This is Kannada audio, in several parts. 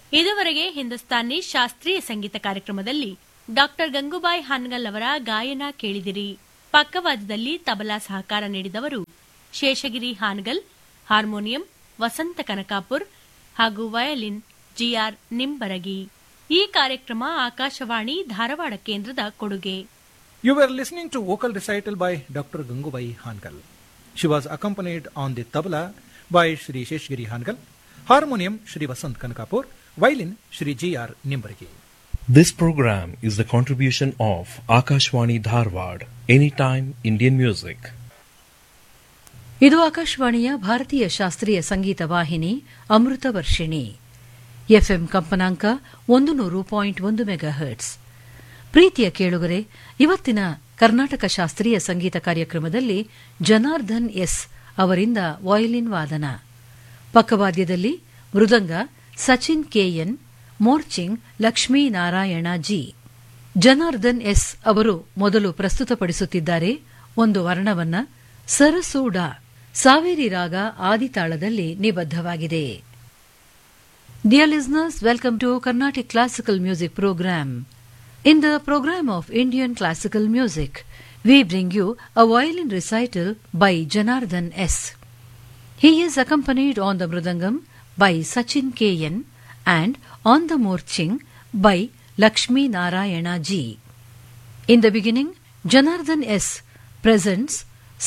ಇದುವರೆಗೆ ಹಿಂದೂಸ್ತಾನಿ ಶಾಸ್ತ್ರೀಯ ಸಂಗೀತ ಕಾರ್ಯಕ್ರಮದಲ್ಲಿ ಡಾಕ್ಟರ್ ಗಂಗೂಬಾಯಿ ಹಾನ್ಗಲ್ ಅವರ ಗಾಯನ ಕೇಳಿದಿರಿ ಪಕ್ಕವಾದದಲ್ಲಿ ತಬಲಾ ಸಹಕಾರ ನೀಡಿದವರು ಶೇಷಗಿರಿ ಹಾನ್ಗಲ್ ಹಾರ್ಮೋನಿಯಂ ವಸಂತ ಕನಕಾಪುರ್ ಹಾಗೂ ವಯಲಿನ್ ಜಿಆರ್ ನಿಂಬರಗಿ ಈ ಕಾರ್ಯಕ್ರಮ ಆಕಾಶವಾಣಿ ಧಾರವಾಡ ಕೇಂದ್ರದ ಕೊಡುಗೆ You were listening to vocal recital by Dr. Gangubai Hankal. She was accompanied on the tabla by Shri Sheshgiri Hankal, harmonium Shri Vasant Kankapur, violin Shri G.R. Nimbargi. This program is the contribution of Akashwani Dharwad, Anytime Indian Music. ಇದು ಆಕಾಶವಾಣಿಯ ಭಾರತೀಯ ಶಾಸ್ತ್ರೀಯ ಸಂಗೀತ ವಾಹಿನಿ ಅಮೃತ ವರ್ಷಿಣಿ ಎಫ್ಎಂ ಕಂಪನಾಂಕ ಒಂದು ನೂರು ಪಾಯಿಂಟ್ ಒಂದು ಮೆಗಾ ಹರ್ಟ್ಸ್ ಪ್ರೀತಿಯ ಕೇಳುಗರೆ ಇವತ್ತಿನ ಕರ್ನಾಟಕ ಶಾಸ್ತ್ರೀಯ ಸಂಗೀತ ಕಾರ್ಯಕ್ರಮದಲ್ಲಿ ಜನಾರ್ದನ್ ಎಸ್ ಅವರಿಂದ ವಯೋಲಿನ್ ವಾದನ ಪಕ್ಕವಾದ್ಯದಲ್ಲಿ mridanga Sachin KN morching Lakshminarayana G Janardhan S ಅವರು ಮೊದಲು ಪ್ರಸ್ತುತಪಡಿಸುತ್ತಿದ್ದಾರೆ ಒಂದು ವರ್ಣವನ್ನ ಸರಸೂಡ ಸಾವೇರಿ ರಾಗ ಆದಿತಾಳದಲ್ಲಿ ನಿಬದ್ಧವಾಗಿದೆ Dear listeners, welcome to Carnatic Classical Music Program. In the program of Indian classical music, we bring you a violin recital by Janardhan S. He is accompanied on the mridangam by Sachin K.N. and on the morching by Lakshmi Narayana G. In the beginning, Janardhan S. presents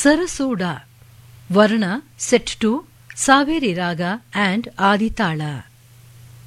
Sarasuda, Varna set to Saveri Raga and Aditala.